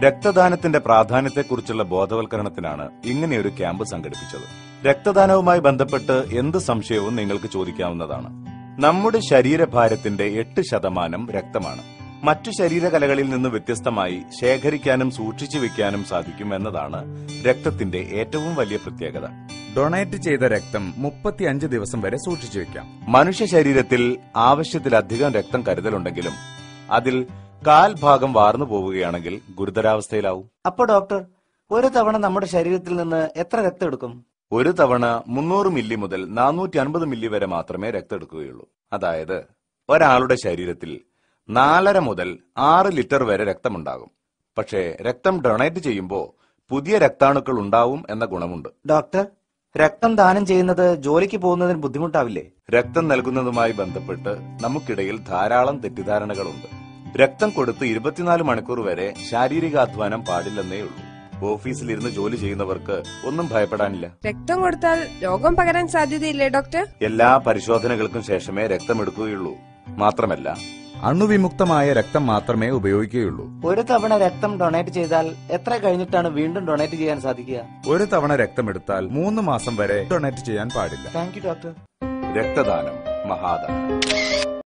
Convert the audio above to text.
രക്തദാനത്തിന്റെ പ്രാധാന്യത്തെക്കുറിച്ചുള്ള ബോധവൽക്കരണത്തിനാണ് ഇങ്ങനെയൊരു ക്യാമ്പ് സംഘടിപ്പിച്ചത് രക്തദാനവുമായി ബന്ധപ്പെട്ട് എന്ത് സംശയവും നിങ്ങൾക്ക് ചോദിക്കാവുന്നതാണ് നമ്മുടെ ശരീരഭാരത്തിന്റെ എട്ട് ശതമാനം രക്തമാണ് മറ്റു ശരീരകലകളിൽ നിന്ന് വ്യത്യസ്തമായി ശേഖരിക്കാനും സൂക്ഷിച്ചു വെക്കാനും സാധിക്കും എന്നതാണ് രക്തത്തിന്റെ ഏറ്റവും വലിയ പ്രത്യേകത ഡൊണേറ്റ് ചെയ്ത രക്തം മുപ്പത്തിയഞ്ച് ദിവസം വരെ സൂക്ഷിച്ചു വെക്കാം മനുഷ്യ ശരീരത്തിൽ ആവശ്യത്തിലധികം രക്തം കരുതലുണ്ടെങ്കിലും അതിൽ കാൽ ഭാഗം വാർന്നു പോവുകയാണെങ്കിൽ ഗുരുതരാവസ്ഥയിലാവും അപ്പൊ ഡോക്ടർ ഒരു തവണ നമ്മുടെ ശരീരത്തിൽ നിന്ന് എത്ര രക്തം എടുക്കും ഒരു തവണ മുന്നൂറ് മില്ലി മുതൽ നാനൂറ്റി അൻപത് മില്ലി വരെ മാത്രമേ രക്തം എടുക്കുകയുള്ളൂ അതായത് ഒരാളുടെ ശരീരത്തിൽ നാലര മുതൽ ആറ് ലിറ്റർ വരെ രക്തമുണ്ടാകും പക്ഷേ രക്തം ഡൊണേറ്റ് ചെയ്യുമ്പോൾ പുതിയ രക്താണുക്കൾ ഉണ്ടാവും എന്ന ഗുണമുണ്ട് ഡോക്ടർ രക്തം ദാനം ചെയ്യുന്നത് ജോലിക്ക് പോകുന്നതിന് ബുദ്ധിമുട്ടാവില്ലേ രക്തം നൽകുന്നതുമായി ബന്ധപ്പെട്ട് നമുക്കിടയിൽ ധാരാളം തെറ്റിദ്ധാരണകളുണ്ട് രക്തം കൊടുത്ത് ഇരുപത്തിനാല് മണിക്കൂർ വരെ ശാരീരികാധ്വാനം പാടില്ലെന്നേ ഉള്ളൂ ഓഫീസിലിരുന്ന് ജോലി ചെയ്യുന്നവർക്ക് ഒന്നും ഭയപ്പെടാനില്ല രക്തം കൊടുത്താൽ രോഗം പകരാൻ സാധ്യതയില്ലേ ഡോക്ടർ എല്ലാ പരിശോധനകൾക്കും ശേഷമേ രക്തം എടുക്കുകയുള്ളൂ മാത്രമല്ല അണുവിമുക്തമായ രക്തം മാത്രമേ ഉപയോഗിക്കുകയുള്ളൂ ഒരു തവണ രക്തം ഡൊണേറ്റ് ചെയ്താൽ എത്ര കഴിഞ്ഞിട്ടാണ് വീണ്ടും ഡൊണേറ്റ് ചെയ്യാൻ സാധിക്കുക ഒരു തവണ രക്തമെടുത്താൽ മൂന്ന് മാസം വരെ ഡൊണേറ്റ് ചെയ്യാൻ പാടില്ല താങ്ക് യു ഡോക്ടർ രക്തദാനം മഹാദാനം